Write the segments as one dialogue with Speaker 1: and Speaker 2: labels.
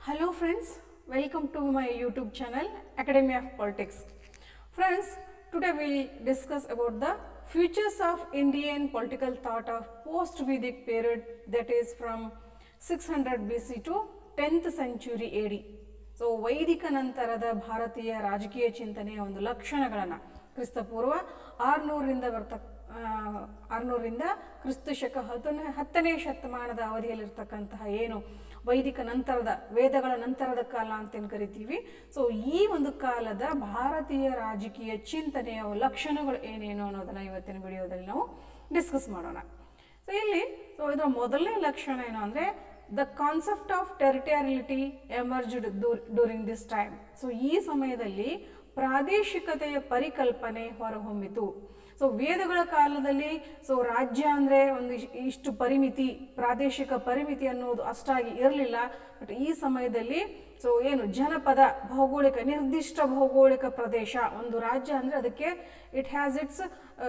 Speaker 1: Hello friends, welcome to my YouTube channel Academy of Politics. Friends, today we'll discuss about the futures of Indian political thought of post-Vedic period that is from 600 BC to 10th century AD. So ವೈದಿಕ ನಂತರದ ಭಾರತೀಯ ರಾಜಕೀಯ ಚಿಂತನೆಯ ಒಂದು ಲಕ್ಷಣಗಳನ್ನು ಕ್ರಿಸ್ತಪೂರ್ವ ಆರುನೂರರಿಂದ ಬರ್ತ ಆರುನೂರರಿಂದ ಕ್ರಿಸ್ತ ಶಕ ಹತ್ತನೇ ಹತ್ತನೇ ಶತಮಾನದ ಅವಧಿಯಲ್ಲಿರ್ತಕ್ಕಂತಹ ಏನು ವೈದಿಕ ನಂತರದ ವೇದಗಳ ನಂತರದ ಕಾಲ ಅಂತ ಏನು ಕರಿತೀವಿ ಸೊ ಈ ಒಂದು ಕಾಲದ ಭಾರತೀಯ ರಾಜಕೀಯ ಚಿಂತನೆಯ ಲಕ್ಷಣಗಳು ಏನೇನು ಅನ್ನೋದನ್ನು ಇವತ್ತಿನ ವಿಡಿಯೋದಲ್ಲಿ ನಾವು ಡಿಸ್ಕಸ್ ಮಾಡೋಣ ಸೊ ಇಲ್ಲಿ ಸೊ ಇದರ ಮೊದಲನೇ ಲಕ್ಷಣ ಏನು ಅಂದರೆ the concept of territoriality emerged during this time so ಈ ಸಮಯದಲ್ಲಿ ಪ್ರಾದೇಶಿಕತೆಯ ಪರಿಕಲ್ಪನೆ ಹೊರಹೊಮ್ಮಿತು ಸೊ ವೇದಗಳ ಕಾಲದಲ್ಲಿ ಸೊ ರಾಜ್ಯ ಅಂದರೆ ಒಂದು ಇಶ್- ಇಷ್ಟು ಪರಿಮಿತಿ ಪ್ರಾದೇಶಿಕ ಪರಿಮಿತಿ ಅನ್ನೋದು ಅಷ್ಟಾಗಿ ಇರಲಿಲ್ಲ ಬಟ್ ಈ ಸಮಯದಲ್ಲಿ ಸೊ ಏನು ಜನಪದ ಭೌಗೋಳಿಕ ನಿರ್ದಿಷ್ಟ ಭೌಗೋಳಿಕ ಪ್ರದೇಶ ಒಂದು ರಾಜ್ಯ ಅಂದರೆ ಅದಕ್ಕೆ ಇಟ್ ಹ್ಯಾಸ್ ಇಟ್ಸ್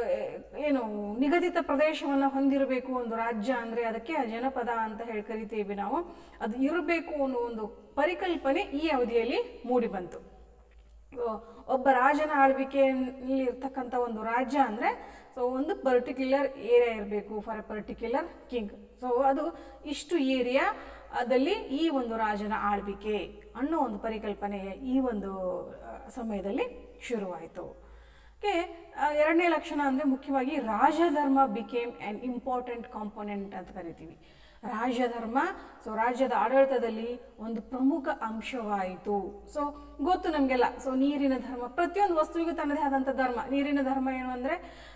Speaker 1: ಏನು ನಿಗದಿತ ಪ್ರದೇಶವನ್ನು ಹೊಂದಿರಬೇಕು ಒಂದು ರಾಜ್ಯ ಅಂದರೆ ಅದಕ್ಕೆ ಜನಪದ ಅಂತ ಹೇಳಿ ಕರಿತೀವಿ ನಾವು ಅದು ಇರಬೇಕು ಅನ್ನೋ ಒಂದು ಪರಿಕಲ್ಪನೆ ಈ ಅವಧಿಯಲ್ಲಿ ಮೂಡಿ ಬಂತು ಸೊ, ಒಬ್ಬ ರಾಜನ ಆಳ್ವಿಕೆಯಲ್ಲಿ ಇರ್ತಕ್ಕಂಥ ಒಂದು ರಾಜ್ಯ ಅಂದರೆ ಸೊ ಒಂದು ಪರ್ಟಿಕ್ಯುಲರ್ ಏರಿಯಾ ಇರಬೇಕು for a particular king so ಅದು ಇಷ್ಟು ಏರಿಯಾ ಅದಲ್ಲಿ ಈ ಒಂದು ರಾಜನ ಆಳ್ವಿಕೆ ಅನ್ನೋ ಒಂದು ಪರಿಕಲ್ಪನೆ ಈ ಒಂದು ಆ, ಸಮಯದಲ್ಲಿ ಶುರುವಾಯಿತು ಓಕೆ ಎರಡನೇ ಲಕ್ಷಣ ಅಂದರೆ ಮುಖ್ಯವಾಗಿ ರಾಜಧರ್ಮ ಬಿಕೇಮ್ ಆ್ಯನ್ ಇಂಪಾರ್ಟೆಂಟ್ ಕಾಂಪೊನೆಂಟ್ ಅಂತ ಕರಿತೀವಿ ರಾಜಧರ್ಮ ಸೊ ರಾಜ್ಯದ ಆಡಳಿತದಲ್ಲಿ ಒಂದು ಪ್ರಮುಖ ಅಂಶವಾಯಿತು ಸೊ ಗೊತ್ತು ನಮಗೆಲ್ಲ ಸೊ ನೀರಿನ ಧರ್ಮ ಪ್ರತಿಯೊಂದು ವಸ್ತುವಿಗೂ ತನ್ನದೇ ಆದಂಥ ಧರ್ಮ ನೀರಿನ ಧರ್ಮ ಏನು ಅಂದರೆ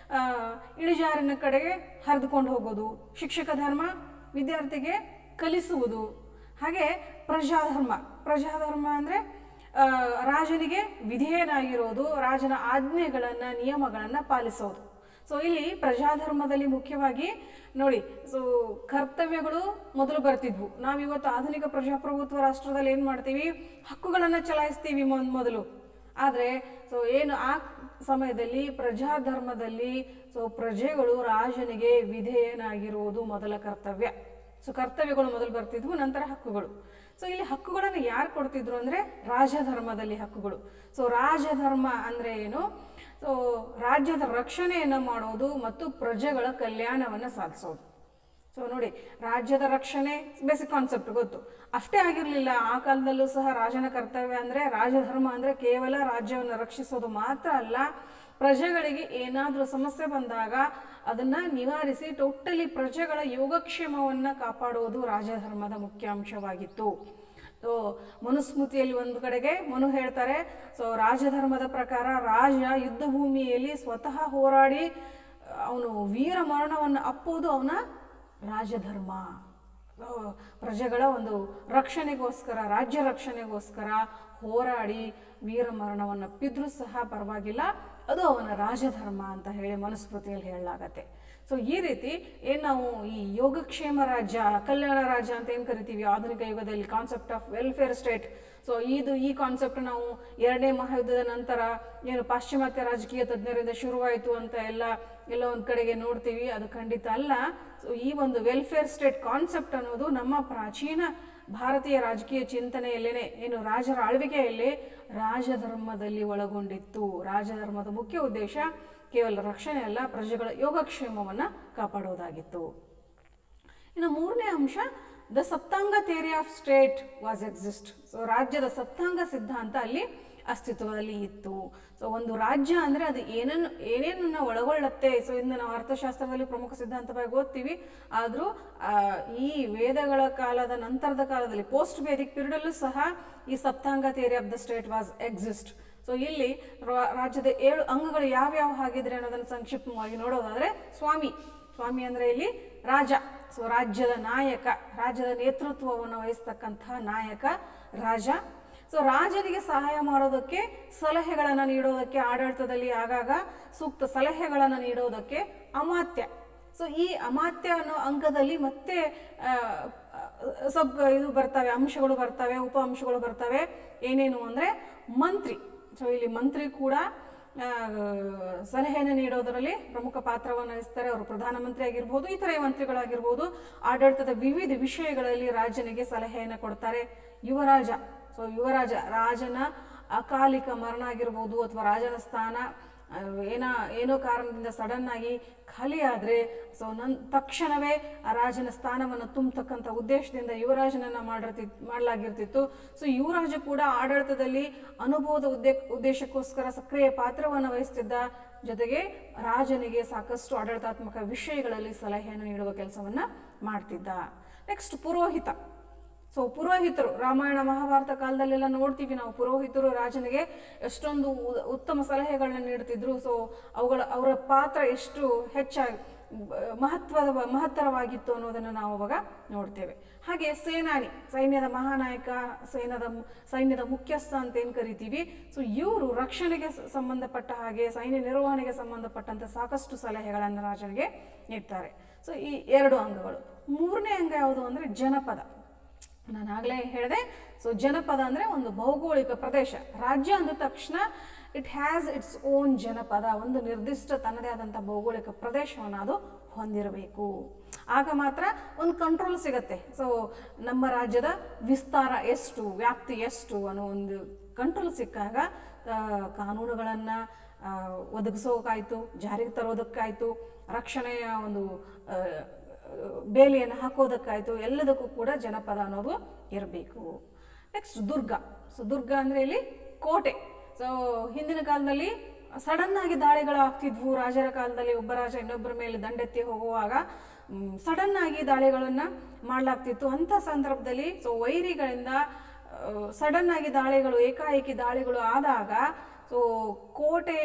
Speaker 1: ಇಳಿಜಾರಿನ ಕಡೆಗೆ ಹರಿದುಕೊಂಡು ಹೋಗೋದು ಶಿಕ್ಷಕ ಧರ್ಮ ವಿದ್ಯಾರ್ಥಿಗೆ ಕಲಿಸುವುದು ಹಾಗೆ ಪ್ರಜಾಧರ್ಮ ಪ್ರಜಾಧರ್ಮ ಅಂದರೆ ಆ, ರಾಜನಿಗೆ ವಿಧೇಯನಾಗಿರೋದು ರಾಜನ ಆಜ್ಞೆಗಳನ್ನು ನಿಯಮಗಳನ್ನು ಪಾಲಿಸೋದು ಸೊ ಇಲ್ಲಿ ಪ್ರಜಾಧರ್ಮದಲ್ಲಿ ಮುಖ್ಯವಾಗಿ ನೋಡಿ ಸೊ ಕರ್ತವ್ಯಗಳು ಮೊದಲು ಬರ್ತಿದ್ವು ನಾವಿವತ್ತು ಆಧುನಿಕ ಪ್ರಜಾಪ್ರಭುತ್ವ ರಾಷ್ಟ್ರದಲ್ಲಿ ಏನು ಮಾಡ್ತೀವಿ ಹಕ್ಕುಗಳನ್ನು ಚಲಾಯಿಸ್ತೀವಿ ಮೊದ್ ಮೊದಲು ಆದರೆ ಸೊ ಏನು ಆ ಸಮಯದಲ್ಲಿ ಪ್ರಜಾಧರ್ಮದಲ್ಲಿ ಸೊ ಪ್ರಜೆಗಳು ರಾಜನಿಗೆ ವಿಧೇಯನಾಗಿರುವುದು ಮೊದಲ ಕರ್ತವ್ಯ ಸೊ ಕರ್ತವ್ಯಗಳು ಮೊದಲು ಬರ್ತಿದ್ವು ನಂತರ ಹಕ್ಕುಗಳು ಸೊ ಇಲ್ಲಿ ಹಕ್ಕುಗಳನ್ನು ಯಾರು ಕೊಡ್ತಿದ್ರು ಅಂದರೆ ರಾಜಧರ್ಮದಲ್ಲಿ ಹಕ್ಕುಗಳು ಸೊ ರಾಜಧರ್ಮ ಅಂದರೆ ಏನು ಸೊ ರಾಜ್ಯದ ರಕ್ಷಣೆಯನ್ನು ಮಾಡೋದು ಮತ್ತು ಪ್ರಜೆಗಳ ಕಲ್ಯಾಣವನ್ನು ಸಾಧಿಸೋದು ಸೊ ನೋಡಿ ರಾಜ್ಯದ ರಕ್ಷಣೆ ಬೇಸಿಕ್ ಕಾನ್ಸೆಪ್ಟ್ ಗೊತ್ತು ಅಷ್ಟೇ ಆಗಿರಲಿಲ್ಲ ಆ ಕಾಲದಲ್ಲೂ ಸಹ ರಾಜನ ಕರ್ತವ್ಯ ಅಂದರೆ ರಾಜಧರ್ಮ ಅಂದರೆ ಕೇವಲ ರಾಜ್ಯವನ್ನು ರಕ್ಷಿಸೋದು ಮಾತ್ರ ಅಲ್ಲ ಪ್ರಜೆಗಳಿಗೆ ಏನಾದರೂ ಸಮಸ್ಯೆ ಬಂದಾಗ ಅದನ್ನು ನಿವಾರಿಸಿ ಟೋಟಲಿ ಪ್ರಜೆಗಳ ಯೋಗಕ್ಷೇಮವನ್ನು ಕಾಪಾಡುವುದು ರಾಜಧರ್ಮದ ಮುಖ್ಯ ಅಂಶವಾಗಿತ್ತು ಸೊ ಮನುಸ್ಮೃತಿಯಲ್ಲಿ ಒಂದು ಕಡೆಗೆ ಮನು ಹೇಳ್ತಾರೆ ಸೊ ರಾಜಧರ್ಮದ ಪ್ರಕಾರ ರಾಜ ಯುದ್ಧ ಭೂಮಿಯಲ್ಲಿ ಸ್ವತಃ ಹೋರಾಡಿ ಅವನು ವೀರ ಮರಣವನ್ನು ಅಪ್ಪುವುದು ಅವನ ರಾಜಧರ್ಮ ಆ, ಪ್ರಜೆಗಳ ಒಂದು ರಕ್ಷಣೆಗೋಸ್ಕರ ರಾಜ್ಯ ರಕ್ಷಣೆಗೋಸ್ಕರ ಹೋರಾಡಿ ವೀರ ಮರಣವನ್ನು ಅಪ್ಪಿದ್ರೂ ಸಹ ಪರವಾಗಿಲ್ಲ ಅದು ಅವನ ರಾಜಧರ್ಮ ಅಂತ ಹೇಳಿ ಮನುಸ್ಮೃತಿಯಲ್ಲಿ ಹೇಳಲಾಗತ್ತೆ ಸೊ ಈ ರೀತಿ ಏನು ನಾವು ಈ ಯೋಗಕ್ಷೇಮ ರಾಜ್ಯ ಕಲ್ಯಾಣ ರಾಜ್ಯ ಅಂತ ಏನು ಕರಿತೀವಿ ಆಧುನಿಕ ಯುಗದಲ್ಲಿ concept of welfare state so ಇದು ಈ ಕಾನ್ಸೆಪ್ಟ್ ನಾವು ಎರಡನೇ ಮಹಾಯುದ್ಧದ ನಂತರ ಏನು ಪಾಶ್ಚಿಮಾತ್ಯ ರಾಜಕೀಯ ತಜ್ಞರಿಂದ ಶುರುವಾಯಿತು ಅಂತ ಎಲ್ಲ ಎಲ್ಲ ಒಂದು ಕಡೆಗೆ ನೋಡ್ತೀವಿ ಅದು ಖಂಡಿತ ಅಲ್ಲ ಸೊ ಈ ಒಂದು ವೆಲ್ಫೇರ್ ಸ್ಟೇಟ್ ಕಾನ್ಸೆಪ್ಟ್ ಅನ್ನೋದು ನಮ್ಮ ಪ್ರಾಚೀನ ಭಾರತೀಯ ರಾಜಕೀಯ ಚಿಂತನೆಯಲ್ಲೇನೆ ಏನು ರಾಜರ ಆಳ್ವಿಕೆಯಲ್ಲಿ ರಾಜಧರ್ಮದಲ್ಲಿ ಒಳಗೊಂಡಿತ್ತು ರಾಜಧರ್ಮದ ಮುಖ್ಯ ಉದ್ದೇಶ ಕೇವಲ ರಕ್ಷಣೆ ಅಲ್ಲ ಪ್ರಜೆಗಳ ಯೋಗಕ್ಷೇಮವನ್ನು ಕಾಪಾಡೋದಾಗಿತ್ತು ಇನ್ನು ಮೂರನೇ ಅಂಶ the saptanga theory of state was exist so ರಾಜ್ಯದ ಸಪ್ತಾಂಗ ಸಿದ್ಧಾಂತ ಅಲ್ಲಿ ಅಸ್ತಿತ್ವದಲ್ಲಿ ಇತ್ತು ಸೊ ಒಂದು ರಾಜ್ಯ ಅಂದರೆ ಅದು ಏನನ್ನು ಏನೇನನ್ನು ಒಳಗೊಳ್ಳುತ್ತೆ ಸೊ ಇದನ್ನ ನಾವು ಅರ್ಥಶಾಸ್ತ್ರದಲ್ಲಿ ಪ್ರಮುಖ ಸಿದ್ಧಾಂತವಾಗಿ ಓದ್ತೀವಿ ಆದರೂ ಈ ವೇದಗಳ ಕಾಲದ ನಂತರದ ಕಾಲದಲ್ಲಿ ಪೋಸ್ಟ್ ವೇದಿಕ್ ಪೀರಿಯಡಲ್ಲೂ ಸಹ ಈ saptanga theory of the state was exist so ಇಲ್ಲಿ ರಾ- ರಾಜ್ಯದ ಏಳು ಅಂಗಗಳು ಯಾವ್ಯಾವ ಹಾಗಿದ್ರೆ ಅನ್ನೋದನ್ನು ಸಂಕ್ಷಿಪ್ತವಾಗಿ ನೋಡೋದಾದ್ರೆ ಸ್ವಾಮಿ ಸ್ವಾಮಿ ಅಂದರೆ ಇಲ್ಲಿ ರಾಜ ಸೊ ರಾಜ್ಯದ ನಾಯಕ ರಾಜ್ಯದ ನೇತೃತ್ವವನ್ನು ವಹಿಸ್ತಕ್ಕಂತಹ ನಾಯಕ ರಾಜ ಸೊ ರಾಜನಿಗೆ ಸಹಾಯ ಮಾಡೋದಕ್ಕೆ ಸಲಹೆಗಳನ್ನು ನೀಡೋದಕ್ಕೆ ಆಡಳಿತದಲ್ಲಿ ಆಗಾಗ ಸೂಕ್ತ ಸಲಹೆಗಳನ್ನು ನೀಡೋದಕ್ಕೆ ಅಮಾತ್ಯ ಸೊ ಈ ಅಮಾತ್ಯ ಅನ್ನೋ ಅಂಗದಲ್ಲಿ ಮತ್ತೆ ಸಬ್ ಇದು ಬರ್ತವೆ ಅಂಶಗಳು ಬರ್ತವೆ ಉಪ ಅಂಶಗಳು ಬರ್ತವೆ ಏನೇನು ಅಂದರೆ ಮಂತ್ರಿ ಸೊ ಇಲ್ಲಿ ಮಂತ್ರಿ ಕೂಡ ಆ, ಸಲಹೆಯನ್ನು ನೀಡೋದರಲ್ಲಿ ಪ್ರಮುಖ ಪಾತ್ರವನ್ನು ವಹಿಸ್ತಾರೆ ಅವರು ಪ್ರಧಾನಮಂತ್ರಿ ಆಗಿರ್ಬೋದು ಇತರೆ ಮಂತ್ರಿಗಳಾಗಿರ್ಬೋದು ಆಡಳಿತದ ವಿವಿಧ ವಿಷಯಗಳಲ್ಲಿ ರಾಜನಿಗೆ ಸಲಹೆಯನ್ನು ಕೊಡ್ತಾರೆ ಯುವರಾಜ ಸೊ ಯುವರಾಜ ರಾಜನ ಅಕಾಲಿಕ ಮರಣ ಆಗಿರ್ಬೋದು ಅಥವಾ ರಾಜನ ಸ್ಥಾನ ಆ, ಏನ ಏನೋ ಕಾರಣದಿಂದ ಸಡನ್ ಆಗಿ ಖಾಲಿ ಆದರೆ ಸೊ ನನ್ ತಕ್ಷಣವೇ ಆ ರಾಜನ ಸ್ಥಾನವನ್ನು ತುಂಬತಕ್ಕಂಥ ಉದ್ದೇಶದಿಂದ ಯುವರಾಜನನ್ನ ಮಾಡಿರ್ತಿ ಮಾಡಲಾಗಿರ್ತಿತ್ತು ಸೊ ಯುವರಾಜ ಕೂಡ ಆಡಳಿತದಲ್ಲಿ ಅನುಭವದ ಉದ್ದೇ ಉದ್ದೇಶಕ್ಕೋಸ್ಕರ ಸಕ್ರಿಯ ಪಾತ್ರವನ್ನು ವಹಿಸ್ತಿದ್ದ ಜೊತೆಗೆ ರಾಜನಿಗೆ ಸಾಕಷ್ಟು ಆಡಳಿತಾತ್ಮಕ ವಿಷಯಗಳಲ್ಲಿ ಸಲಹೆಯನ್ನು ನೀಡುವ ಕೆಲಸವನ್ನ ಮಾಡ್ತಿದ್ದ ನೆಕ್ಸ್ಟ್ ಪುರೋಹಿತ ಸೊ ಪುರೋಹಿತರು ರಾಮಾಯಣ ಮಹಾಭಾರತ ಕಾಲದಲ್ಲೆಲ್ಲ ನೋಡ್ತೀವಿ ನಾವು ಪುರೋಹಿತರು ರಾಜನಿಗೆ ಎಷ್ಟೊಂದು ಉ- ಉತ್ತಮ ಸಲಹೆಗಳನ್ನ ನೀಡ್ತಿದ್ರು ಸೊ ಅವುಗಳ ಅವರ ಪಾತ್ರ ಎಷ್ಟು ಹೆಚ್ಚಾಗಿ ಬ- ಮಹತ್ವದ ಮಹತ್ತರವಾಗಿತ್ತು ಅನ್ನೋದನ್ನು ನಾವು ಅವಾಗ ನೋಡ್ತೇವೆ ಹಾಗೆ ಸೇನಾನಿ ಸೈನ್ಯದ ಮಹಾನಾಯಕ ಸೈನ್ಯದ ಮು- ಸೈನ್ಯದ ಮುಖ್ಯಸ್ಥ ಅಂತ ಏನು ಕರಿತೀವಿ ಸೊ ಇವರು ರಕ್ಷಣೆಗೆ ಸ- ಸಂಬಂಧಪಟ್ಟ ಹಾಗೆ ಸೈನ್ಯ ನಿರ್ವಹಣೆಗೆ ಸಂಬಂಧಪಟ್ಟಂತೆ ಸಾಕಷ್ಟು ಸಲಹೆಗಳನ್ನು ರಾಜನಿಗೆ ನೀಡ್ತಾರೆ ಸೊ ಈ ಎರಡು ಅಂಗಗಳು ಮೂರನೇ ಅಂಗ ಯಾವುದು ಅಂದರೆ ಜನಪದ ನಾನು ಆಗಲೇ ಹೇಳಿದೆ ಸೊ ಜನಪದ ಅಂದರೆ ಒಂದು ಭೌಗೋಳಿಕ ಪ್ರದೇಶ ರಾಜ್ಯ ಅಂದ ತಕ್ಷಣ ಇಟ್ ಹ್ಯಾಸ್ ಇಟ್ಸ್ ಓನ್ ಜನಪದ ಒಂದು ನಿರ್ದಿಷ್ಟ ತನ್ನದೇ ಆದಂಥ ಭೌಗೋಳಿಕ ಪ್ರದೇಶವನ್ನು ಅದು ಹೊಂದಿರಬೇಕು ಆಗ ಮಾತ್ರ ಒಂದು ಕಂಟ್ರೋಲ್ ಸಿಗತ್ತೆ ಸೊ ನಮ್ಮ ರಾಜ್ಯದ ವಿಸ್ತಾರ ಎಷ್ಟು ವ್ಯಾಪ್ತಿ ಎಷ್ಟು ಅನ್ನೋ ಒಂದು ಕಂಟ್ರೋಲ್ ಸಿಕ್ಕಾಗ ಕಾನೂನುಗಳನ್ನು ಒದಗಿಸೋಕಾಯ್ತು ಜಾರಿಗೆ ತರೋದಕ್ಕಾಯ್ತು ರಕ್ಷಣೆಯ ಒಂದು ಆ, ಬೇಲಿಯನ್ನು ಹಾಕೋದಕ್ಕಾಯ್ತು ಎಲ್ಲದಕ್ಕೂ ಕೂಡ ಜನಪದ ಅನ್ನೋದು ಇರಬೇಕು ನೆಕ್ಸ್ಟ್ ದುರ್ಗ ಸೊ ದುರ್ಗ ಅಂದರೆ ಇಲ್ಲಿ ಕೋಟೆ ಸೊ ಹಿಂದಿನ ಕಾಲದಲ್ಲಿ ಸಡನ್ ಆಗಿ ದಾಳಿಗಳು ಆಗ್ತಿದ್ವು ರಾಜರ ಕಾಲದಲ್ಲಿ ಒಬ್ಬ ರಾಜ ಇನ್ನೊಬ್ಬರ ಮೇಲೆ ದಂಡೆತ್ತಿ ಹೋಗುವಾಗ ಸಡನ್ ಆಗಿ ದಾಳಿಗಳನ್ನು ಮಾಡಲಾಗ್ತಿತ್ತು ಅಂಥ ಸಂದರ್ಭದಲ್ಲಿ ಸೊ ವೈರಿಗಳಿಂದ ಸಡನ್ ಆಗಿ ದಾಳಿಗಳು ಏಕಾಏಕಿ ದಾಳಿಗಳು ಆದಾಗ ಸೊ ಕೋಟೆ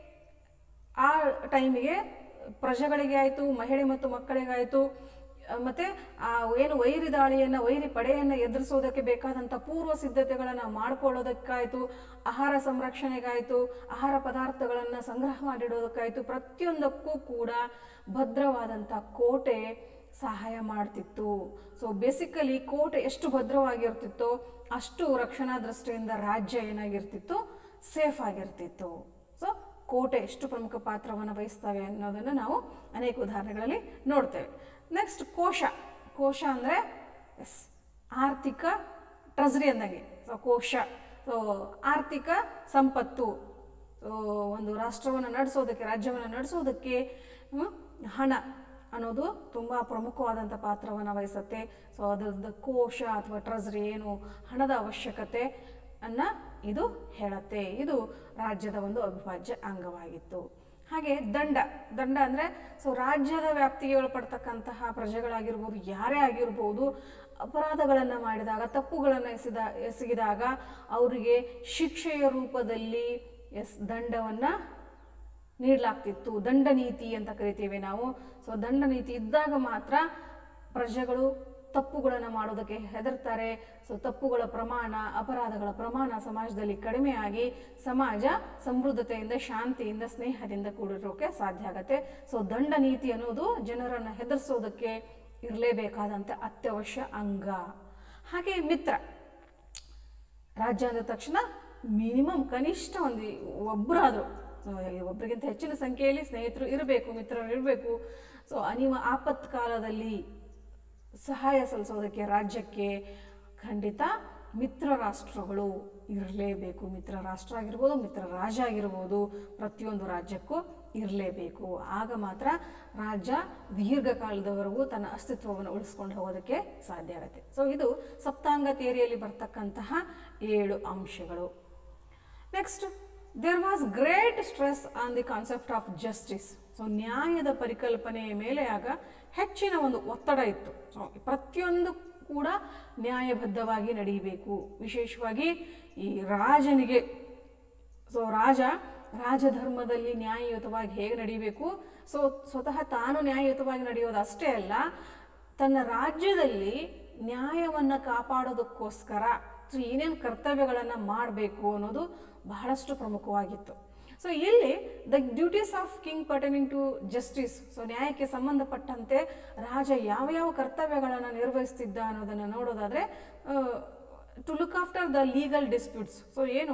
Speaker 1: ಆ ಟೈಮಿಗೆ ಪ್ರಜೆಗಳಿಗೆ ಆಯಿತು ಮಹಿಳೆ ಮತ್ತು ಮಕ್ಕಳಿಗಾಯಿತು ಮತ್ತು ಆ ಏನು ವೈರಿ ದಾಳಿಯನ್ನು ವೈರಿ ಪಡೆಯನ್ನು ಎದುರಿಸೋದಕ್ಕೆ ಬೇಕಾದಂಥ ಪೂರ್ವ ಸಿದ್ಧತೆಗಳನ್ನು ಮಾಡ್ಕೊಳ್ಳೋದಕ್ಕಾಯಿತು ಆಹಾರ ಸಂರಕ್ಷಣೆಗಾಯಿತು ಆಹಾರ ಪದಾರ್ಥಗಳನ್ನು ಸಂಗ್ರಹ ಮಾಡಿಡೋದಕ್ಕಾಯಿತು ಪ್ರತಿಯೊಂದಕ್ಕೂ ಕೂಡ ಭದ್ರವಾದಂಥ ಕೋಟೆ ಸಹಾಯ ಮಾಡ್ತಿತ್ತು ಸೊ ಬೇಸಿಕಲಿ ಕೋಟೆ ಎಷ್ಟು ಭದ್ರವಾಗಿರ್ತಿತ್ತೋ ಅಷ್ಟು ರಕ್ಷಣಾ ದೃಷ್ಟಿಯಿಂದ ರಾಜ್ಯ ಏನಾಗಿರ್ತಿತ್ತು ಸೇಫ್ ಆಗಿರ್ತಿತ್ತು ಸೊ ಕೋಟೆ ಎಷ್ಟು ಪ್ರಮುಖ ಪಾತ್ರವನ್ನು ವಹಿಸ್ತವೆ ಅನ್ನೋದನ್ನು ನಾವು ಅನೇಕ ಉದಾಹರಣೆಗಳಲ್ಲಿ ನೋಡ್ತೇವೆ ನೆಕ್ಸ್ಟ್ ಕೋಶ ಕೋಶ ಅಂದರೆ ಎಸ್ ಆರ್ಥಿಕ ಟ್ರೆಸರಿ ಅಂದಂಗೆ ಸೊ ಕೋಶ ಸೊ ಆರ್ಥಿಕ ಸಂಪತ್ತು ಸೊ ಒಂದು ರಾಷ್ಟ್ರವನ್ನು ನಡೆಸೋದಕ್ಕೆ ರಾಜ್ಯವನ್ನು ನಡೆಸೋದಕ್ಕೆ ಹ್ಮ್, ಹಣ ಅನ್ನೋದು ತುಂಬ ಪ್ರಮುಖವಾದಂಥ ಪಾತ್ರವನ್ನು ವಹಿಸುತ್ತೆ ಸೊ ಅದರದ್ದು ಕೋಶ ಅಥವಾ ಟ್ರೆಸರಿ ಏನು ಹಣದ ಅವಶ್ಯಕತೆ ಅನ್ನ ಇದು ಹೇಳತ್ತೆ ಇದು ರಾಜ್ಯದ ಒಂದು ಅವಿಭಾಜ್ಯ ಅಂಗವಾಗಿತ್ತು ಹಾಗೆ ದಂಡ ದಂಡ ಅಂದರೆ ಸೊ ರಾಜ್ಯದ ವ್ಯಾಪ್ತಿಗೆ ಒಳಪಡ್ತಕ್ಕಂತಹ ಪ್ರಜೆಗಳಾಗಿರ್ಬೋದು ಯಾರೇ ಆಗಿರ್ಬೋದು ಅಪರಾಧಗಳನ್ನು ಮಾಡಿದಾಗ ತಪ್ಪುಗಳನ್ನು ಎಸೆದ ಎಸಗಿದಾಗ ಅವರಿಗೆ ಶಿಕ್ಷೆಯ ರೂಪದಲ್ಲಿ ಎಸ್ ದಂಡವನ್ನು ನೀಡಲಾಗ್ತಿತ್ತು ದಂಡ ನೀತಿ ಅಂತ ಕರಿತೀವಿ ನಾವು ಸೊ ದಂಡ ನೀತಿ ಇದ್ದಾಗ ಮಾತ್ರ ಪ್ರಜೆಗಳು ತಪ್ಪುಗಳನ್ನು ಮಾಡೋದಕ್ಕೆ ಹೆದರ್ತಾರೆ ಸೊ ತಪ್ಪುಗಳ ಪ್ರಮಾಣ ಅಪರಾಧಗಳ ಪ್ರಮಾಣ ಸಮಾಜದಲ್ಲಿ ಕಡಿಮೆಯಾಗಿ ಸಮಾಜ ಸಮೃದ್ಧತೆಯಿಂದ ಶಾಂತಿಯಿಂದ ಸ್ನೇಹದಿಂದ ಕೂಡಿರೋಕೆ ಸಾಧ್ಯ ಆಗತ್ತೆ ಸೊ ದಂಡ ನೀತಿ ಅನ್ನೋದು ಜನರನ್ನು ಹೆದರ್ಸೋದಕ್ಕೆ ಇರಲೇಬೇಕಾದಂಥ ಅತ್ಯವಶ್ಯ ಅಂಗ ಹಾಗೆ ಮಿತ್ರ ರಾಜ್ಯ ಅಂದ ತಕ್ಷಣ ಮಿನಿಮಮ್ ಕನಿಷ್ಠ ಒಂದು ಒಬ್ಬರಾದರೂ ಒಬ್ಬರಿಗಿಂತ ಹೆಚ್ಚಿನ ಸಂಖ್ಯೆಯಲ್ಲಿ ಸ್ನೇಹಿತರು ಇರಬೇಕು ಮಿತ್ರರು ಇರಬೇಕು ಸೊ ಅನಿವ ಆಪತ್ಕಾಲದಲ್ಲಿ ಸಹಾಯ ಸಲ್ಲಿಸೋದಕ್ಕೆ ರಾಜ್ಯಕ್ಕೆ ಖಂಡಿತ ಮಿತ್ರ ರಾಷ್ಟ್ರಗಳು ಇರಲೇಬೇಕು ಮಿತ್ರ ರಾಷ್ಟ್ರ ಆಗಿರ್ಬೋದು ಮಿತ್ರ ರಾಜ್ಯ ಆಗಿರ್ಬೋದು ಪ್ರತಿಯೊಂದು ರಾಜ್ಯಕ್ಕೂ ಇರಲೇಬೇಕು ಆಗ ಮಾತ್ರ ರಾಜ್ಯ ದೀರ್ಘಕಾಲದವರೆಗೂ ತನ್ನ ಅಸ್ತಿತ್ವವನ್ನು ಉಳಿಸ್ಕೊಂಡು ಹೋಗೋದಕ್ಕೆ ಸಾಧ್ಯ ಆಗುತ್ತೆ ಸೊ ಇದು ಸಪ್ತಾಂಗ ಥಿಯರಿಯಲ್ಲಿ ಬರ್ತಕ್ಕಂತಹ ಏಳು ಅಂಶಗಳು next there was great stress on the concept of justice so ನ್ಯಾಯದ ಪರಿಕಲ್ಪನೆಯ ಮೇಲೆ ಆಗ ಹೆಚ್ಚಿನ ಒಂದು ಒತ್ತಡ ಇತ್ತು ಸೊ ಪ್ರತಿಯೊಂದು ಕೂಡ ನ್ಯಾಯಬದ್ಧವಾಗಿ ನಡೆಯಬೇಕು ವಿಶೇಷವಾಗಿ ಈ ರಾಜನಿಗೆ ಸೊ ರಾಜ ರಾಜಧರ್ಮದಲ್ಲಿ ನ್ಯಾಯಯುತವಾಗಿ ಹೇಗೆ ನಡೀಬೇಕು ಸೊ ಸ್ವತಃ ತಾನು ನ್ಯಾಯಯುತವಾಗಿ ನಡೆಯೋದು ಅಷ್ಟೇ ಅಲ್ಲ ತನ್ನ ರಾಜ್ಯದಲ್ಲಿ ನ್ಯಾಯವನ್ನು ಕಾಪಾಡೋದಕ್ಕೋಸ್ಕರ ಸೊ ಏನೇನು ಕರ್ತವ್ಯಗಳನ್ನು ಮಾಡಬೇಕು ಅನ್ನೋದು ಬಹಳಷ್ಟು ಪ್ರಮುಖವಾಗಿತ್ತು ಸೊ ಇಲ್ಲಿ the duties of king pertaining to justice so ನ್ಯಾಯಕ್ಕೆ ಸಂಬಂಧಪಟ್ಟಂತೆ ರಾಜ ಯಾವ ಯಾವ ಕರ್ತವ್ಯಗಳನ್ನು ನಿರ್ವಹಿಸ್ತಿದ್ದ ಅನ್ನೋದನ್ನು ನೋಡೋದಾದರೆ to look after the legal disputes so ಏನು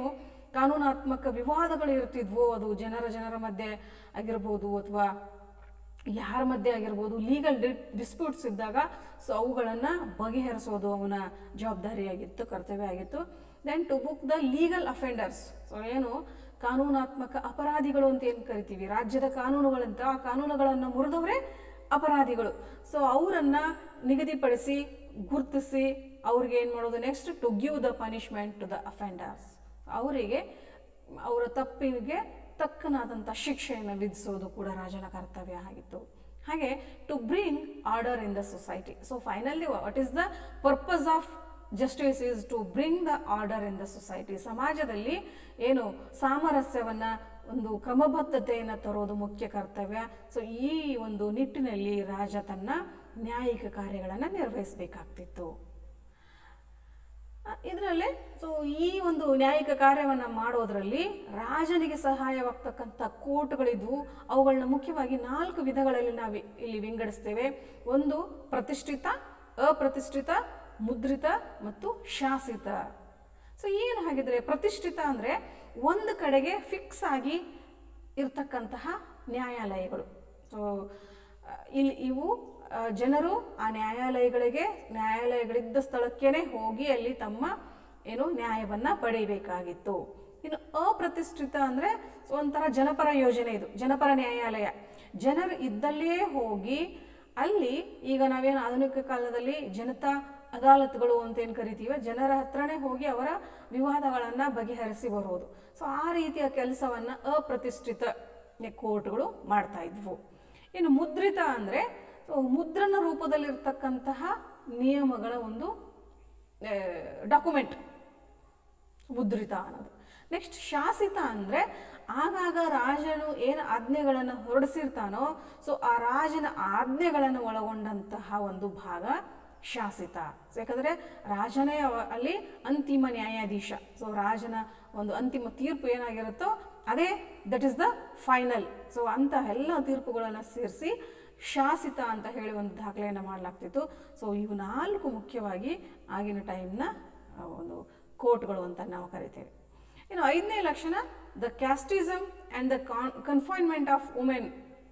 Speaker 1: ಕಾನೂನಾತ್ಮಕ ವಿವಾದಗಳು ಇರ್ತಿದ್ವೋ ಅದು ಜನರ ಜನರ ಮಧ್ಯೆ ಆಗಿರ್ಬೋದು ಅಥವಾ ಯಾರ ಮಧ್ಯೆ ಆಗಿರ್ಬೋದು ಲೀಗಲ್ ಡಿಸ್ಪ್ಯೂಟ್ಸ್ ಇದ್ದಾಗ ಸೊ ಅವುಗಳನ್ನು ಬಗೆಹರಿಸೋದು ಅವನ ಜವಾಬ್ದಾರಿಯಾಗಿತ್ತು ಕರ್ತವ್ಯ ಆಗಿತ್ತು then to book the legal offenders so ಏನು ಕಾನೂನಾತ್ಮಕ ಅಪರಾಧಿಗಳು ಅಂತ ಏನು ಕರಿತೀವಿ ರಾಜ್ಯದ ಕಾನೂನುಗಳಂತ ಆ ಕಾನೂನುಗಳನ್ನು ಮುರಿದವರೇ ಅಪರಾಧಿಗಳು ಸೊ ಅವರನ್ನು ನಿಗದಿಪಡಿಸಿ ಗುರುತಿಸಿ ಅವ್ರಿಗೆ ಏನು ಮಾಡೋದು next to give the punishment to the offenders ಅವರಿಗೆ ಅವರ ತಪ್ಪಿಗೆ ತಕ್ಕನಾದಂಥ ಶಿಕ್ಷೆಯನ್ನು ವಿಧಿಸೋದು ಕೂಡ ರಾಜನ ಕರ್ತವ್ಯ ಆಗಿತ್ತು ಹಾಗೆ to bring order in the society so finally what is the purpose of justice is to bring the order in the society ಸಮಾಜದಲ್ಲಿ ಏನು ಸಾಮರಸ್ಯವನ್ನು ಒಂದು ಕ್ರಮಬದ್ಧತೆಯನ್ನು ತರೋದು ಮುಖ್ಯ ಕರ್ತವ್ಯ ಸೊ ಈ ಒಂದು ನಿಟ್ಟಿನಲ್ಲಿ ರಾಜ ತನ್ನ ನ್ಯಾಯಿಕ ಕಾರ್ಯಗಳನ್ನು ನಿರ್ವಹಿಸಬೇಕಾಗ್ತಿತ್ತು ಇದರಲ್ಲೇ ಸೊ ಈ ಒಂದು ನ್ಯಾಯಿಕ ಕಾರ್ಯವನ್ನು ಮಾಡೋದರಲ್ಲಿ ರಾಜನಿಗೆ ಸಹಾಯವಾಗ್ತಕ್ಕಂಥ ಕೋರ್ಟ್ಗಳಿದ್ವು ಅವುಗಳನ್ನ ಮುಖ್ಯವಾಗಿ ನಾಲ್ಕು ವಿಧಗಳಲ್ಲಿ ನಾವು ಇಲ್ಲಿ ವಿಂಗಡಿಸ್ತೇವೆ ಒಂದು ಪ್ರತಿಷ್ಠಿತ ಅಪ್ರತಿಷ್ಠಿತ ಮುದ್ರಿತ ಮತ್ತು ಶಾಸಿತ ಸೊ ಏನು ಹಾಗಿದ್ರೆ ಪ್ರತಿಷ್ಠಿತ ಅಂದರೆ ಒಂದು ಕಡೆಗೆ ಫಿಕ್ಸ್ ಆಗಿ ಇರ್ತಕ್ಕಂತಹ ನ್ಯಾಯಾಲಯಗಳು ಸೊ ಇಲ್ಲಿ ಇವು ಆ, ಜನರು ಆ ನ್ಯಾಯಾಲಯಗಳಿಗೆ ನ್ಯಾಯಾಲಯಗಳಿದ್ದ ಸ್ಥಳಕ್ಕೇನೆ ಹೋಗಿ ಅಲ್ಲಿ ತಮ್ಮ ಏನು ನ್ಯಾಯವನ್ನು ಪಡೆಯಬೇಕಾಗಿತ್ತು ಇನ್ನು ಅಪ್ರತಿಷ್ಠಿತ ಅಂದರೆ ಒಂಥರ ಜನಪರ ಯೋಜನೆ ಇದು ಜನಪರ ನ್ಯಾಯಾಲಯ ಜನರು ಇದ್ದಲ್ಲೇ ಹೋಗಿ ಅಲ್ಲಿ ಈಗ ನಾವೇನು ಆಧುನಿಕ ಕಾಲದಲ್ಲಿ ಜನತಾ ಅದಾಲತ್ಗಳು ಅಂತ ಏನು ಕರಿತೀವಿ ಜನರ ಹತ್ರನೇ ಹೋಗಿ ಅವರ ವಿವಾದಗಳನ್ನು ಬಗೆಹರಿಸಿ ಬರೋದು ಸೊ ಆ ರೀತಿಯ ಕೆಲಸವನ್ನು ಅಪ್ರತಿಷ್ಠಿತ ಕೋರ್ಟ್ಗಳು ಮಾಡ್ತಾ ಇದ್ವು ಇನ್ನು ಮುದ್ರಿತ ಅಂದರೆ ಮುದ್ರಣ ರೂಪದಲ್ಲಿರ್ತಕ್ಕಂತಹ ನಿಯಮಗಳ ಒಂದು ಡಾಕ್ಯುಮೆಂಟ್ ಮುದ್ರಿತ ಅನ್ನೋದು ನೆಕ್ಸ್ಟ್ ಶಾಸಿತ ಅಂದರೆ ಆಗಾಗ ರಾಜನು ಏನು ಆಜ್ಞೆಗಳನ್ನು ಹೊರಡಿಸಿರ್ತಾನೋ ಸೊ ಆ ರಾಜನ ಆಜ್ಞೆಗಳನ್ನು ಒಳಗೊಂಡಂತಹ ಒಂದು ಭಾಗ ಶಾಸಿತ ಸೊ ಯಾಕಂದರೆ ರಾಜನೇ ಅವ- ಅಲ್ಲಿ ಅಂತಿಮ ನ್ಯಾಯಾಧೀಶ ಸೊ ರಾಜನ ಒಂದು ಅಂತಿಮ ತೀರ್ಪು ಏನಾಗಿರುತ್ತೋ ಅದೇ that is the final so ಅಂತಹ ಎಲ್ಲ ತೀರ್ಪುಗಳನ್ನು ಸೇರಿಸಿ ಶಾಸಿತ ಅಂತ ಹೇಳಿ ಒಂದು ದಾಖಲೆಯನ್ನು ಮಾಡಲಾಗ್ತಿತ್ತು ಸೊ ಇವು ನಾಲ್ಕು ಮುಖ್ಯವಾಗಿ ಆಗಿನ ಟೈಮ್ನ ಒಂದು ಕೋರ್ಟ್ಗಳು ಅಂತ ನಾವು ಕರಿತೇವೆ ಇನ್ನು ಐದನೇ ಲಕ್ಷಣ the casteism and the con confinement of women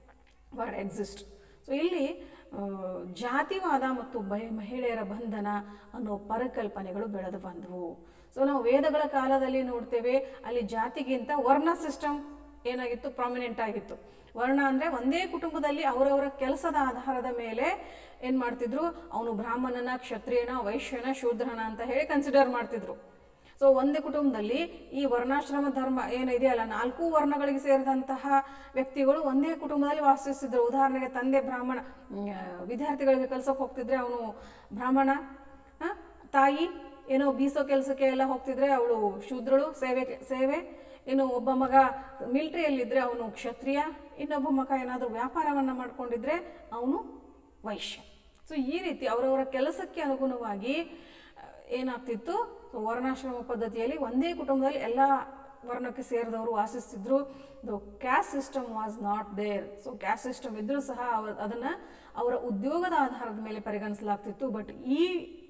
Speaker 1: were exist so ಇಲ್ಲಿ ಆ, ಜಾತಿವಾದ ಮತ್ತು ಬೈ- ಮಹಿಳೆಯರ ಬಂಧನ ಅನ್ನೋ ಪರಿಕಲ್ಪನೆಗಳು ಬೆಳೆದು ಬಂದವು ಸೊ ನಾವು ವೇದಗಳ ಕಾಲದಲ್ಲಿ ನೋಡ್ತೇವೆ ಅಲ್ಲಿ ಜಾತಿಗಿಂತ ವರ್ಣ ಸಿಸ್ಟಮ್ ಏನಾಗಿತ್ತು ಪ್ರಾಮಿನೆಂಟ್ ಆಗಿತ್ತು ವರ್ಣ ಅಂದರೆ ಒಂದೇ ಕುಟುಂಬದಲ್ಲಿ ಅವರವರ ಕೆಲಸದ ಆಧಾರದ ಮೇಲೆ ಏನು ಮಾಡ್ತಿದ್ರು ಅವನು ಬ್ರಾಹ್ಮಣನ ಕ್ಷತ್ರಿಯನ ವೈಶ್ಯನ ಶೂದ್ರನ ಅಂತ ಹೇಳಿ ಕನ್ಸಿಡರ್ ಮಾಡ್ತಿದ್ರು ಸೊ ಒಂದೇ ಕುಟುಂಬದಲ್ಲಿ ಈ ವರ್ಣಾಶ್ರಮ ಧರ್ಮ ಏನಿದೆಯಲ್ಲ ನಾಲ್ಕು ವರ್ಣಗಳಿಗೆ ಸೇರಿದಂತಹ ವ್ಯಕ್ತಿಗಳು ಒಂದೇ ಕುಟುಂಬದಲ್ಲಿ ವಾಸಿಸ್ತಿದ್ರು ಉದಾಹರಣೆಗೆ ತಂದೆ ಬ್ರಾಹ್ಮಣ ಮ್, ವಿದ್ಯಾರ್ಥಿಗಳಿಗೆ ಕಲ್ಸೋಕೆ ಹೋಗ್ತಿದ್ರೆ ಅವನು ಬ್ರಾಹ್ಮಣ ಆ, ತಾಯಿ ಏನೋ ಬೀಸೋ ಕೆಲಸಕ್ಕೆ ಎಲ್ಲ ಹೋಗ್ತಿದ್ರೆ ಅವಳು ಶೂದ್ರಳು ಸೇವೆ ಸೇವೆ ಇನ್ನು ಒಬ್ಬ ಮಗ ಮಿಲ್ಟ್ರಿಯಲ್ಲಿದ್ದರೆ ಅವನು ಕ್ಷತ್ರಿಯ ಇನ್ನೊಬ್ಬ ಮಗ ಏನಾದರೂ ವ್ಯಾಪಾರವನ್ನು ಮಾಡ್ಕೊಂಡಿದ್ರೆ ಅವನು ವೈಶ್ಯ ಸೊ ಈ ರೀತಿ ಅವರವರ ಕೆಲಸಕ್ಕೆ ಅನುಗುಣವಾಗಿ ಆ, ಏನಾಗ್ತಿತ್ತು ಸೊ ವರ್ಣಾಶ್ರಮ ಪದ್ಧತಿಯಲ್ಲಿ ಒಂದೇ ಕುಟುಂಬದಲ್ಲಿ ಎಲ್ಲ ವರ್ಣಕ್ಕೆ ಸೇರಿದವರು ವಾಸಿಸ್ತಿದ್ರು the caste system was not there so caste system ಇದ್ರೂ ಸಹ ಅವ ಅದನ್ನು ಅವರ ಉದ್ಯೋಗದ ಆಧಾರದ ಮೇಲೆ ಪರಿಗಣಿಸಲಾಗ್ತಿತ್ತು ಬಟ್ ಈ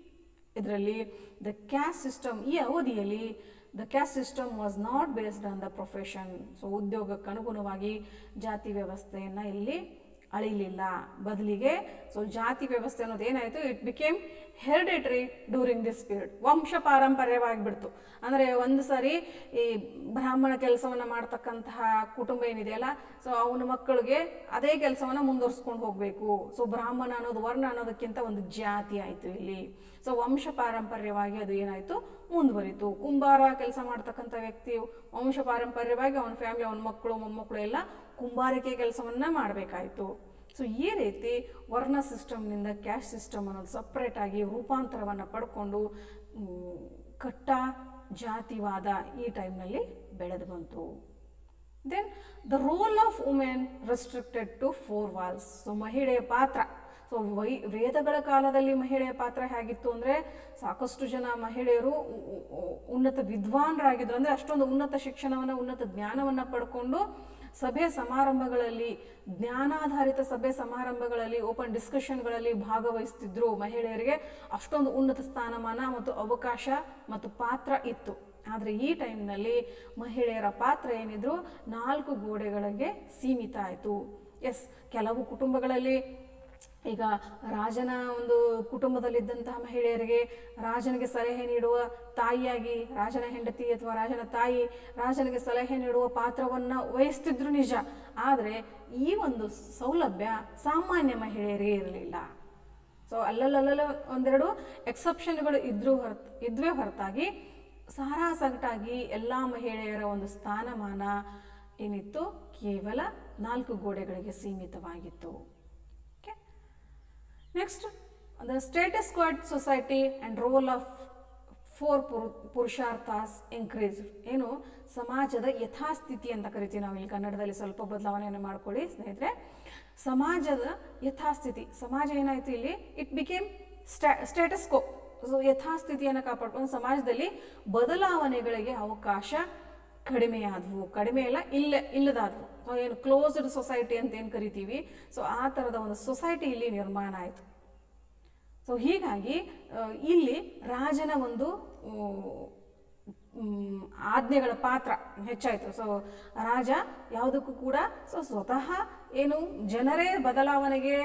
Speaker 1: ಇದರಲ್ಲಿ ದ ಕ್ಯಾಸ್ಟ್ ಸಿಸ್ಟಮ್ ಈ ಅವಧಿಯಲ್ಲಿ the caste system was not based on the profession so ಉದ್ಯೋಗಕ್ಕೆ ಅನುಗುಣವಾಗಿ ಜಾತಿ ವ್ಯವಸ್ಥೆಯನ್ನು ಇಲ್ಲಿ ಅಳಿಲಿಲ್ಲ ಬದಲಿಗೆ ಸೊ ಜಾತಿ ವ್ಯವಸ್ಥೆ ಅನ್ನೋದು ಏನಾಯಿತು it became hereditary during this period ವಂಶ ಪಾರಂಪರ್ಯವಾಗಿಬಿಡ್ತು ಅಂದರೆ ಒಂದು ಸಾರಿ ಈ ಬ್ರಾಹ್ಮಣ ಕೆಲಸವನ್ನು ಮಾಡ್ತಕ್ಕಂತಹ ಕುಟುಂಬ ಏನಿದೆಯಲ್ಲ ಸೊ ಅವನ ಮಕ್ಕಳಿಗೆ ಅದೇ ಕೆಲಸವನ್ನು ಮುಂದುವರ್ಸ್ಕೊಂಡು ಹೋಗಬೇಕು ಸೊ ಬ್ರಾಹ್ಮಣ ಅನ್ನೋದು ವರ್ಣ ಅನ್ನೋದಕ್ಕಿಂತ ಒಂದು ಜಾತಿ ಆಯಿತು ಇಲ್ಲಿ ಸೊ ವಂಶ ಪಾರಂಪರ್ಯವಾಗಿ ಅದು ಏನಾಯಿತು ಮುಂದುವರಿತು ಕುಂಬಾರ ಕೆಲಸ ಮಾಡ್ತಕ್ಕಂಥ ವ್ಯಕ್ತಿ ವಂಶ ಪಾರಂಪರ್ಯವಾಗಿ ಅವನ ಫ್ಯಾಮಿಲಿ ಅವನ ಮಕ್ಕಳು ಮೊಮ್ಮಕ್ಕಳು ಎಲ್ಲ ಕುಂಬಾರಿಕೆ ಕೆಲಸವನ್ನು ಮಾಡಬೇಕಾಯಿತು ಸೊ ಈ ರೀತಿ ವರ್ಣ ಸಿಸ್ಟಮ್ನಿಂದ ಕ್ಯಾಶ್ ಸಿಸ್ಟಮ್ ಅನ್ನೋದು ಸಪ್ರೇಟಾಗಿ ರೂಪಾಂತರವನ್ನು ಪಡ್ಕೊಂಡು ಮ್, ಕಟ್ಟ ಜಾತಿವಾದ ಈ ಟೈಮ್ನಲ್ಲಿ ಬೆಳೆದು ಬಂತು then the role of women restricted to four walls so ಮಹಿಳೆಯ ಪಾತ್ರ ಸೊ ವೈ ವೇದಗಳ ಕಾಲದಲ್ಲಿ ಮಹಿಳೆಯ ಪಾತ್ರ ಹೇಗಿತ್ತು ಅಂದರೆ ಸಾಕಷ್ಟು ಜನ ಮಹಿಳೆಯರು ಉ- ಉ- ಉ- ಉನ್ನತ ವಿದ್ವಾಂಸರಾಗಿದ್ರು ಅಂದರೆ ಅಷ್ಟೊಂದು ಉನ್ನತ ಶಿಕ್ಷಣವನ್ನು ಉನ್ನತ ಜ್ಞಾನವನ್ನು ಪಡ್ಕೊಂಡು ಸಭೆ ಸಮಾರಂಭಗಳಲ್ಲಿ ಜ್ಞಾನಾಧಾರಿತ ಸಭೆ ಸಮಾರಂಭಗಳಲ್ಲಿ ಓಪನ್ ಡಿಸ್ಕಷನ್ಗಳಲ್ಲಿ ಭಾಗವಹಿಸ್ತಿದ್ರು ಮಹಿಳೆಯರಿಗೆ ಅಷ್ಟೊಂದು ಉನ್ನತ ಸ್ಥಾನಮಾನ ಮತ್ತು ಅವಕಾಶ ಮತ್ತು ಪಾತ್ರ ಇತ್ತು ಆದರೆ ಈ ಟೈಮ್ನಲ್ಲಿ ಮಹಿಳೆಯರ ಪಾತ್ರ ಏನಿದ್ರು ನಾಲ್ಕು ಗೋಡೆಗಳಿಗೆ ಸೀಮಿತ ಆಯಿತು ಎಸ್ ಕೆಲವು ಕುಟುಂಬಗಳಲ್ಲಿ ಈಗ ರಾಜನ ಒಂದು ಕುಟುಂಬದಲ್ಲಿದ್ದಂತಹ ಮಹಿಳೆಯರಿಗೆ ರಾಜನಿಗೆ ಸಲಹೆ ನೀಡುವ ತಾಯಿಯಾಗಿ ರಾಜನ ಹೆಂಡತಿ ಅಥವಾ ರಾಜನ ತಾಯಿ ರಾಜನಿಗೆ ಸಲಹೆ ನೀಡುವ ಪಾತ್ರವನ್ನು ವಹಿಸ್ತಿದ್ರು ನಿಜ ಆದರೆ ಈ ಒಂದು ಸೌಲಭ್ಯ ಸಾಮಾನ್ಯ ಮಹಿಳೆಯರಿಗೆ ಇರಲಿಲ್ಲ ಸೊ ಅಲ್ಲಲ್ಲಲ್ಲ ಒಂದೆರಡು ಎಕ್ಸೆಪ್ಷನ್ಗಳು ಇದ್ರೂ ಹೊರತು ಇದ್ವೇ ಹೊರತಾಗಿ ಸಾರಾಸಗಟಾಗಿ ಎಲ್ಲ ಮಹಿಳೆಯರ ಒಂದು ಸ್ಥಾನಮಾನ ಏನಿತ್ತು ಕೇವಲ ನಾಲ್ಕು ಗೋಡೆಗಳಿಗೆ ಸೀಮಿತವಾಗಿತ್ತು okay next the status quo society and role of four purusharthas increase ಏನು ಸಮಾಜದ ಯಥಾಸ್ಥಿತಿ ಅಂತ ಕರಿತೀವಿ ನಾವು ಇಲ್ಲಿ ಕನ್ನಡದಲ್ಲಿ ಸ್ವಲ್ಪ ಬದಲಾವಣೆಯನ್ನು ಮಾಡ್ಕೊಳ್ಳಿ ಸ್ನೇಹಿತರೆ ಸಮಾಜದ ಯಥಾಸ್ಥಿತಿ ಸಮಾಜ ಏನಾಯಿತು ಇಲ್ಲಿ it became sta status quo so ಯಥಾಸ್ಥಿತಿಯನ್ನು ಕಾಪಾಡ್ಕೊಂಡು ಸಮಾಜದಲ್ಲಿ ಬದಲಾವಣೆಗಳಿಗೆ ಅವಕಾಶ ಕಡಿಮೆಯಾದವು ಕಡಿಮೆ ಇಲ್ಲ ಇಲ್ಲ ಇಲ್ಲದಾದವು ಸೊ ಏನು ಕ್ಲೋಸ್ಡ್ ಸೊಸೈಟಿ ಅಂತ ಏನು ಕರಿತೀವಿ ಸೊ ಆ ಥರದ ಒಂದು ಸೊಸೈಟಿ ಇಲ್ಲಿ ನಿರ್ಮಾಣ ಆಯಿತು ಸೊ ಹೀಗಾಗಿ ಆ, ಇಲ್ಲಿ ರಾಜನ ಒಂದು ಮ್, ಆಜ್ಞೆಗಳ ಪಾತ್ರ ಹೆಚ್ಚಾಯಿತು ಸೊ ರಾಜ ಯಾವುದಕ್ಕೂ ಕೂಡ ಸೊ ಸ್ವತಃ ಏನು ಜನರೇ ಬದಲಾವಣೆಗೆ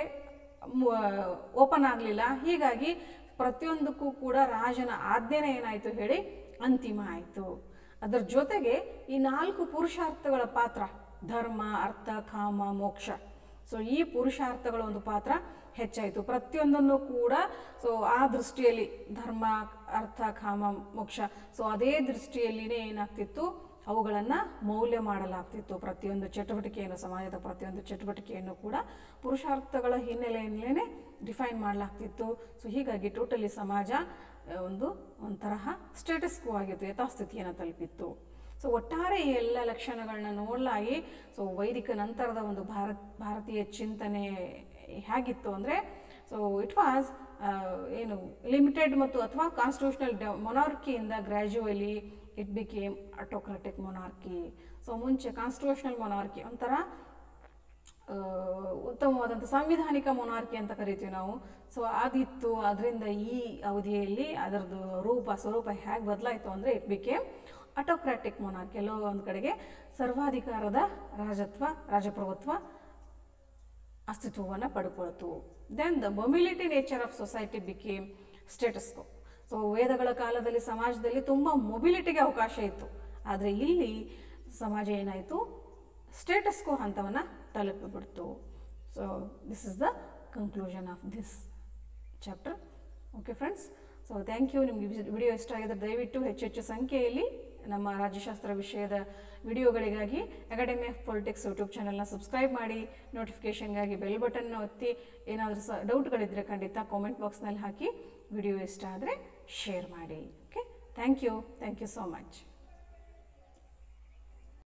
Speaker 1: ಓಪನ್ ಆಗಲಿಲ್ಲ ಹೀಗಾಗಿ ಪ್ರತಿಯೊಂದಕ್ಕೂ ಕೂಡ ರಾಜನ ಆಜ್ಞೆನೇ ಏನಾಯಿತು ಹೇಳಿ ಅಂತಿಮ ಆಯಿತು ಅದರ ಜೊತೆಗೆ ಈ ನಾಲ್ಕು ಪುರುಷಾರ್ಥಗಳ ಪಾತ್ರ ಧರ್ಮ ಅರ್ಥ ಕಾಮ ಮೋಕ್ಷ ಸೊ ಈ ಪುರುಷಾರ್ಥಗಳ ಒಂದು ಪಾತ್ರ ಹೆಚ್ಚಾಯಿತು ಪ್ರತಿಯೊಂದನ್ನು ಕೂಡ ಸೊ ಆ ದೃಷ್ಟಿಯಲ್ಲಿ ಧರ್ಮ ಅರ್ಥ ಕಾಮ ಮೋಕ್ಷ ಸೊ ಅದೇ ದೃಷ್ಟಿಯಲ್ಲಿನೇ ಏನಾಗ್ತಿತ್ತು ಅವುಗಳನ್ನು ಮೌಲ್ಯ ಮಾಡಲಾಗ್ತಿತ್ತು ಪ್ರತಿಯೊಂದು ಚಟುವಟಿಕೆಯನ್ನು ಸಮಾಜದ ಪ್ರತಿಯೊಂದು ಚಟುವಟಿಕೆಯನ್ನು ಕೂಡ ಪುರುಷಾರ್ಥಗಳ ಹಿನ್ನೆಲೆಯಲ್ಲೇ ಡಿಫೈನ್ ಮಾಡಲಾಗ್ತಿತ್ತು ಸೊ ಹೀಗಾಗಿ ಟೋಟಲಿ ಸಮಾಜ ಆ, ಒಂದು ಒಂತರಹ ಸ್ಟೇಟಸ್ ಕೋ ಆಗಿತ್ತು ಯಥಾಸ್ಥಿತಿಯನ್ನು ತಲುಪಿತ್ತು ಸೊ ಒಟ್ಟಾರೆ ಈ ಎಲ್ಲ ಲಕ್ಷಣಗಳನ್ನ ನೋಡಲಾಗಿ ಸೊ ವೈದಿಕ ನಂತರದ ಒಂದು ಭಾರತ್ ಭಾರತೀಯ ಚಿಂತನೆ ಹೇಗಿತ್ತು ಅಂದರೆ ಸೊ ಇಟ್ ವಾಸ್ ಏನು ಲಿಮಿಟೆಡ್ ಮತ್ತು ಅಥವಾ ಕಾನ್ಸ್ಟಿಟ್ಯೂಷನಲ್ ಡ ಮೊನಾರ್ಕಿಯಿಂದ gradually it became autocratic monarchy so ಮುಂಚೆ ಕಾನ್ಸ್ಟಿಟ್ಯೂಷನಲ್ ಮೊನಾರ್ಕಿ ಒಂಥರ ಆ, ಉತ್ತಮವಾದಂಥ ಸಾಂವಿಧಾನಿಕ ಮೊನಾರ್ಕಿ ಅಂತ ಕರಿತೀವಿ ನಾವು ಸೊ ಅದಿತ್ತು ಅದರಿಂದ ಈ ಅವಧಿಯಲ್ಲಿ ಅದರದ್ದು ರೂಪ ಸ್ವರೂಪ ಹೇಗೆ ಬದಲಾಯಿತು ಅಂದರೆ ಇಟ್ ಬಿಕೇಮ್ ಆಟೋಕ್ರಾಟಿಕ್ ಮೊನಾರ್ಕಿ ಎಲ್ಲೋ ಒಂದು ಕಡೆಗೆ ಸರ್ವಾಧಿಕಾರದ ರಾಜತ್ವ ರಾಜಪ್ರಭುತ್ವ ಅಸ್ತಿತ್ವವನ್ನು ಪಡ್ಕೊಳ್ತು then the mobility nature of society became status quo so ವೇದಗಳ ಕಾಲದಲ್ಲಿ ಸಮಾಜದಲ್ಲಿ ತುಂಬ ಮೊಬಿಲಿಟಿಗೆ ಅವಕಾಶ ಇತ್ತು ಆದರೆ ಇಲ್ಲಿ ಸಮಾಜ ಏನಾಯಿತು ಸ್ಟೇಟಸ್ಕೋ ಹಂತವನ್ನು ತಲುಪಿಬಿಡ್ತು so this is the conclusion of this chapter okay friends so thank you ನಿಮಗೆ ವಿಡಿಯೋ ಇಷ್ಟ ಆಗಿದ್ರೆ ದಯವಿಟ್ಟು ಹೆಚ್ಚು ಹೆಚ್ಚು ಸಂಖ್ಯೆಯಲ್ಲಿ ನಮ್ಮ ರಾಜ್ಯಶಾಸ್ತ್ರ ವಿಷಯದ ವಿಡಿಯೋಗಳಿಗಾಗಿ ಅಕಾಡೆಮಿ ಆಫ್ ಪೊಲಿಟಿಕ್ಸ್ ಯೂಟ್ಯೂಬ್ ಚಾನಲ್ನ ಸಬ್ಸ್ಕ್ರೈಬ್ ಮಾಡಿ ನೋಟಿಫಿಕೇಷನ್ಗಾಗಿ ಬೆಲ್ ಬಟನ್ನ ಒತ್ತಿ ಏನಾದರೂ ಸ ಡೌಟ್ಗಳಿದ್ದರೆ ಖಂಡಿತ ಕಾಮೆಂಟ್ ಬಾಕ್ಸ್ನಲ್ಲಿ ಹಾಕಿ ವಿಡಿಯೋ ಇಷ್ಟ ಆದರೆ ಶೇರ್ ಮಾಡಿ okay thank you thank you so much